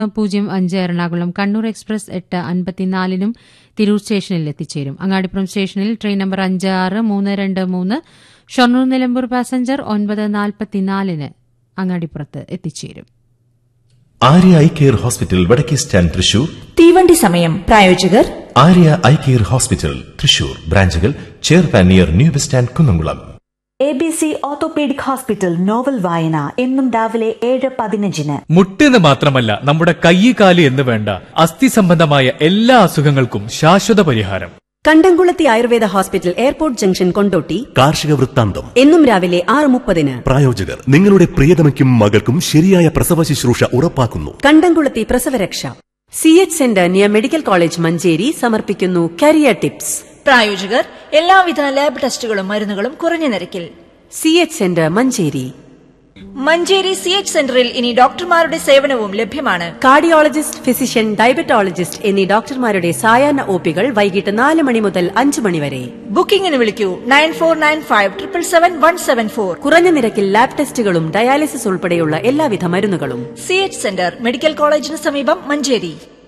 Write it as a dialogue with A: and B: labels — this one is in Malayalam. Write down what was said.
A: പൂജ്യം അഞ്ച് എറണാകുളം കണ്ണൂർ എക്സ്പ്രസ് എട്ട് അൻപത്തിനാലിനും തിരൂർ സ്റ്റേഷനിൽ എത്തിച്ചേരും അങ്ങാടിപ്പുറം സ്റ്റേഷനിൽ ട്രെയിൻ നമ്പർ അഞ്ച് ആറ് മൂന്ന് രണ്ട് മൂന്ന് ഷൊർണൂർ നിലമ്പൂർ പാസഞ്ചർ ഒൻപത് നാൽപ്പത്തിനാലിന് അങ്ങാടിപ്പുറത്ത് എത്തിച്ചേരും
B: ആര്യ ഐ കെയർ ഹോസ്പിറ്റൽ വടക്കേ സ്റ്റാൻഡ് തൃശൂർ
C: തീവണ്ടി സമയം പ്രായോജകർ
B: Arya eye care hospital Thrissur ബ്രാഞ്ചുകൾ ചെയർപാൻ near new bus stand Kunnamkulam
D: A B C orthopaedic hospital novel വായന എന്നും രാവിലെ ഏഴ് പതിനഞ്ചിന്
E: മുട്ടെന്ന് മാത്രമല്ല നമ്മുടെ കൈ കാല് എന്ന് വേണ്ട അസ്ഥി സംബന്ധമായ എല്ലാ അസുഖങ്ങൾക്കും ശാശ്വത പരിഹാരം
F: Kandamkulathy Ayurveda hospital airport junction Kondotty
G: കാർഷിക വൃത്താന്തം
F: എന്നും രാവിലെ ആറ് മുപ്പതിന്
G: പ്രായോജകർ നിങ്ങളുടെ പ്രിയതമയ്ക്കും മകൾക്കും ശരിയായ പ്രസവ ശുശ്രൂഷ ഉറപ്പാക്കുന്നു
F: കണ്ടംകുളത്തി പ്രസവരക്ഷ C H centre near medical college Manjeri സമർപ്പിക്കുന്നു കരിയർ ടിപ്സ്
C: പ്രായോജകർ എല്ലാവിധ ലാബ് ടെസ്റ്റുകളും മരുന്നുകളും കുറഞ്ഞ നിരക്കിൽ
F: C H centre Manjeri
C: Manjeri C H സെന്ററിൽ ഇനി ഡോക്ടർമാരുടെ സേവനവും ലഭ്യമാണ്
F: കാർഡിയോളജിസ്റ്റ് ഫിസിഷ്യൻ ഡയബറ്റോളജിസ്റ്റ് എന്നീ ഡോക്ടർമാരുടെ സായാഹ്ന ഒപികൾ വൈകിട്ട് നാല് മണി മുതൽ അഞ്ച് മണി വരെ
C: ബുക്കിംഗിന് വിളിക്കൂ nine four nine five triple seven one seven four
F: കുറഞ്ഞ നിരക്കിൽ ലാബ് ടെസ്റ്റുകളും ഡയാലിസിസ് ഉൾപ്പെടെയുള്ള എല്ലാവിധ മരുന്നുകളും
C: സി എച്ച് സെന്റർ മെഡിക്കൽ കോളേജിന് സമീപം മഞ്ചേരി